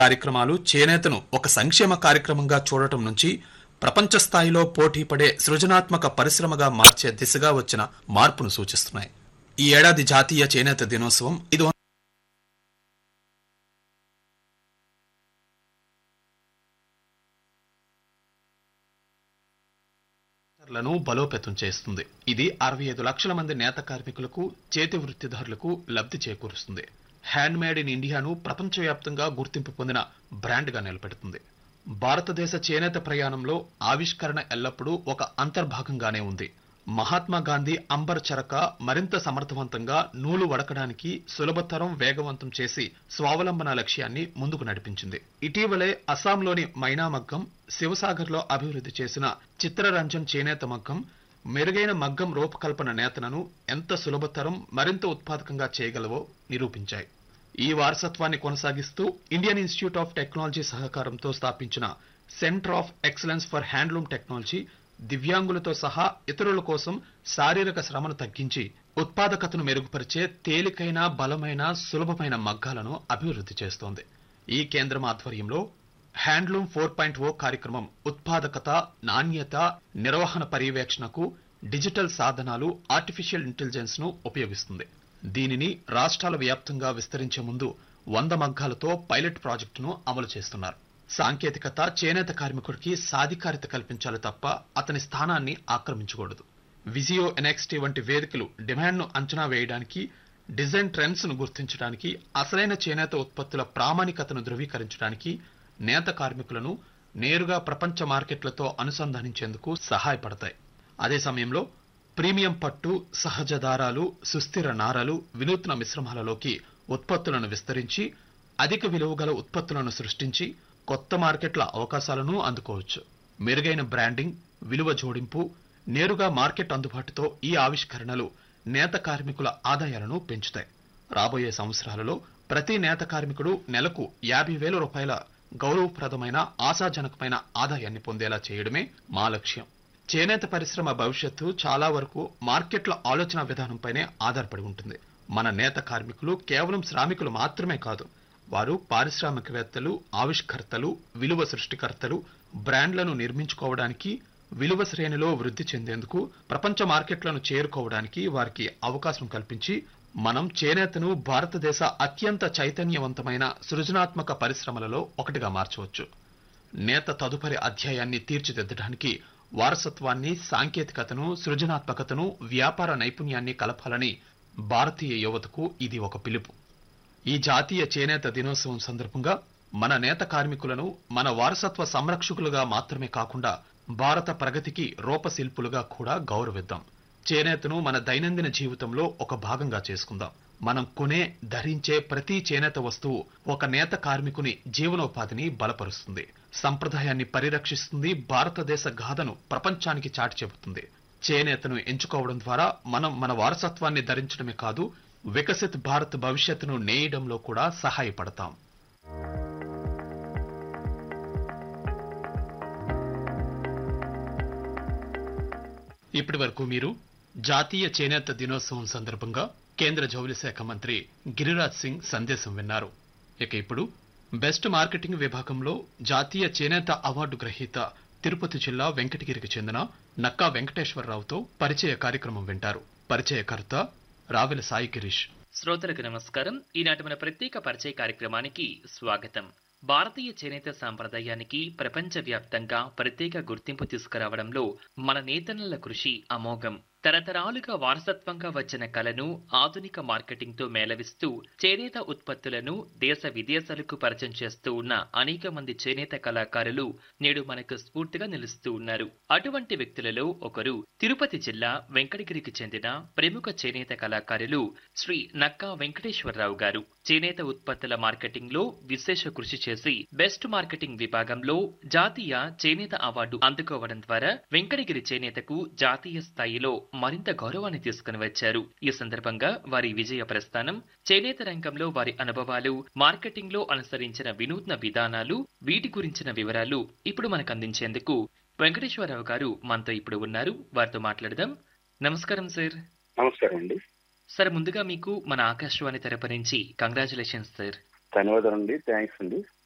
కార్యక్రమాలు చేనేతను ఒక సంక్షేమ కార్యక్రమంగా చూడటం నుంచి ప్రపంచ స్థాయిలో పోటీ పడే సృజనాత్మక పరిశ్రమగా మార్చే దిశగా వచ్చిన మార్పును సూచిస్తున్నాయి ఈ ఏడాది జాతీయ చేనేత దినోత్సవం ఇది లను బలోపేతం చేస్తుంది ఇది అరవై ఐదు లక్షల మంది నేత కార్మికులకు చేతి వృత్తిదారులకు లబ్ధి చేకూరుస్తుంది హ్యాండ్ మేడ్ ఇన్ ఇండియాను ప్రపంచవ్యాప్తంగా గుర్తింపు పొందిన బ్రాండ్గా నిలబెడుతుంది భారతదేశ చేనేత ప్రయాణంలో ఆవిష్కరణ ఎల్లప్పుడూ ఒక అంతర్భాగంగానే ఉంది మహాత్మా గాంధీ అంబర్ చరక మరింత సమర్థవంతంగా నూలు వడకడానికి సులభతరం వేగవంతం చేసి స్వావలంబన లక్ష్యాన్ని ముందుకు నడిపించింది ఇటీవలే అస్సాంలోని మైనా మగ్గం శివసాగర్లో అభివృద్ధి చేసిన చిత్రరంజన్ చేనేత మగ్గం మెరుగైన మగ్గం రూపకల్పన నేతనను ఎంత సులభతరం మరింత ఉత్పాదకంగా చేయగలవో నిరూపించాయి ఈ వారసత్వాన్ని కొనసాగిస్తూ ఇండియన్ ఇన్స్టిట్యూట్ ఆఫ్ టెక్నాలజీ సహకారంతో స్థాపించిన centre of excellence for handloom technology దివ్యాంగులతో సహా ఇతరుల కోసం శారీరక శ్రమను తగ్గించి ఉత్పాదకతను మెరుగుపరిచే తేలికైన బలమైన సులభమైన మగ్గాలను అభివృద్ధి చేస్తోంది ఈ కేంద్రం ఆధ్వర్యంలో హ్యాండ్లూమ్ ఫోర్ పాయింట్ ఓ కార్యక్రమం ఉత్పాదకత నాణ్యత నిర్వహణ పర్యవేక్షణకు డిజిటల్ సాధనాలు ఆర్టిఫిషియల్ ఇంటెలిజెన్స్ ను ఉపయోగిస్తుంది దీనిని రాష్ట్రాల వ్యాప్తంగా విస్తరించే ముందు వంద మగ్గాలతో పైలట్ ప్రాజెక్టును అమలు చేస్తున్నారు సాంకేతికత చేనేత కార్మికుడికి సాధికారిత కల్పించాలి తప్ప అతని స్థానాన్ని ఆక్రమించకూడదు విజియో ఎన్ఎక్స్టీ వంటి వేదికలు డిమాండ్ను అంచనా వేయడానికి డిజైన్ ట్రెండ్స్ ను గుర్తించడానికి అసలైన చేనేత ఉత్పత్తుల ప్రామాణికతను ధృవీకరించడానికి నేత కార్మికులను నేరుగా ప్రపంచ మార్కెట్లతో అనుసంధానించేందుకు సహాయపడతాయి అదే సమయంలో ప్రీమియం పట్టు సహజ దారాలు సుస్థిర నారలు వినూత్న మిశ్రమాలలోకి ఉత్పత్తులను విస్తరించి అధిక విలువ గల ఉత్పత్తులను సృష్టించి కొత్త మార్కెట్ల అవకాశాలను అందుకోవచ్చు మెరుగైన బ్రాండింగ్ విలువ జోడింపు నేరుగా మార్కెట్ అందుబాటుతో ఈ ఆవిష్కరణలు నేత కార్మికుల ఆదాయాలను పెంచుతాయి రాబోయే సంవత్సరాలలో ప్రతి నేత కార్మికుడు నెలకు యాభై వేల రూపాయల గౌరవప్రదమైన ఆశాజనకమైన ఆదాయాన్ని పొందేలా చేయడమే మా లక్ష్యం చేనేత పరిశ్రమ భవిష్యత్తు చాలా వరకు మార్కెట్ల ఆలోచన విధానంపైనే ఆధారపడి ఉంటుంది మన నేత కార్మికులు కేవలం శ్రామికులు మాత్రమే కాదు వారు పారిశ్రామికవేత్తలు ఆవిష్కర్తలు విలువ సృష్టికర్తలు బ్రాండ్లను నిర్మించుకోవడానికి విలువ శ్రేణిలో వృద్ధి చెందేందుకు ప్రపంచ మార్కెట్లను చేరుకోవడానికి వారికి అవకాశం కల్పించి మనం చేనేతను భారతదేశ అత్యంత చైతన్యవంతమైన సృజనాత్మక పరిశ్రమలలో ఒకటిగా మార్చవచ్చు నేత తదుపరి అధ్యాయాన్ని తీర్చిదిద్దడానికి వారసత్వాన్ని సాంకేతికతను సృజనాత్మకతను వ్యాపార నైపుణ్యాన్ని కలపాలని భారతీయ యువతకు ఇది ఒక పిలుపు ఈ జాతీయ చేనేత దినోత్సవం సందర్భంగా మన నేత కార్మికులను మన వారసత్వ సంరక్షకులుగా మాత్రమే కాకుండా భారత ప్రగతికి రూపశిల్పులుగా కూడా గౌరవిద్దాం చేనేతను మన దైనందిన జీవితంలో ఒక భాగంగా చేసుకుందాం మనం కొనే ధరించే ప్రతి చేనేత వస్తువు ఒక నేత కార్మికుని జీవనోపాధిని బలపరుస్తుంది సంప్రదాయాన్ని పరిరక్షిస్తుంది భారతదేశ గాథను ప్రపంచానికి చాటి చెబుతుంది చేనేతను ఎంచుకోవడం ద్వారా మనం మన వారసత్వాన్ని ధరించడమే కాదు వికసిత్ భారత్ భవిష్యత్తును నేయడంలో కూడా సహాయపడతాం ఇప్పటి వరకు మీరు జాతీయ చేనేత దినోత్సవం సందర్భంగా కేంద్ర జౌళి శాఖ మంత్రి గిరిరాజ్ సింగ్ సందేశం విన్నారు ఇక ఇప్పుడు బెస్ట్ మార్కెటింగ్ విభాగంలో జాతీయ చేనేత అవార్డు గ్రహీత తిరుపతి జిల్లా వెంకటగిరికి చెందిన నక్కా వెంకటేశ్వరరావుతో పరిచయ కార్యక్రమం వింటారు పరిచయకర్త రావెల సాయి గిరీష్ శ్రోతలకు నమస్కారం ఈనాటి మన ప్రత్యేక పరిచయ కార్యక్రమానికి స్వాగతం భారతీయ చేనేత సాంప్రదాయానికి ప్రపంచవ్యాప్తంగా ప్రత్యేక గుర్తింపు తీసుకురావడంలో మన నేతన్నల కృషి అమోఘం తరతరాలుగా వారసత్వంగా వచ్చిన కళను ఆధునిక మార్కెటింగ్ తో మేళవిస్తూ చేనేత ఉత్పత్తులను దేశ విదేశాలకు పరిచయం చేస్తూ ఉన్న అనేక మంది చేనేత కళాకారులు నేడు మనకు స్ఫూర్తిగా నిలుస్తూ ఉన్నారు అటువంటి వ్యక్తులలో ఒకరు తిరుపతి జిల్లా వెంకటగిరికి చెందిన ప్రముఖ చేనేత కళాకారులు శ్రీ నక్కా వెంకటేశ్వరరావు గారు చేనేత ఉత్పత్తుల మార్కెటింగ్ లో విశేష కృషి చేసి బెస్ట్ మార్కెటింగ్ విభాగంలో జాతీయ చేనేత అవార్డు అందుకోవడం ద్వారా వెంకటగిరి చేనేతకు జాతీయ స్థాయిలో మరింత గౌరవాన్ని తీసుకుని వచ్చారు ఈ సందర్భంగా వారి విజయ ప్రస్థానం చేనేత రంగంలో వారి అనుభవాలు మార్కెటింగ్ లో అనుసరించిన వినూత్న విధానాలు వీటి గురించిన వివరాలు ఇప్పుడు మనకు అందించేందుకు వెంకటేశ్వరరావు గారు మనతో ఇప్పుడు ఉన్నారు వారితో మాట్లాడదాం నమస్కారం సార్ నమస్కారం అండి సార్ ముందుగా మీకు మన ఆకాశవాణి తరపు నుంచి కంగ్రాచులేషన్స్ సార్ ధన్యవాదాలు అండి థ్యాంక్స్ అండి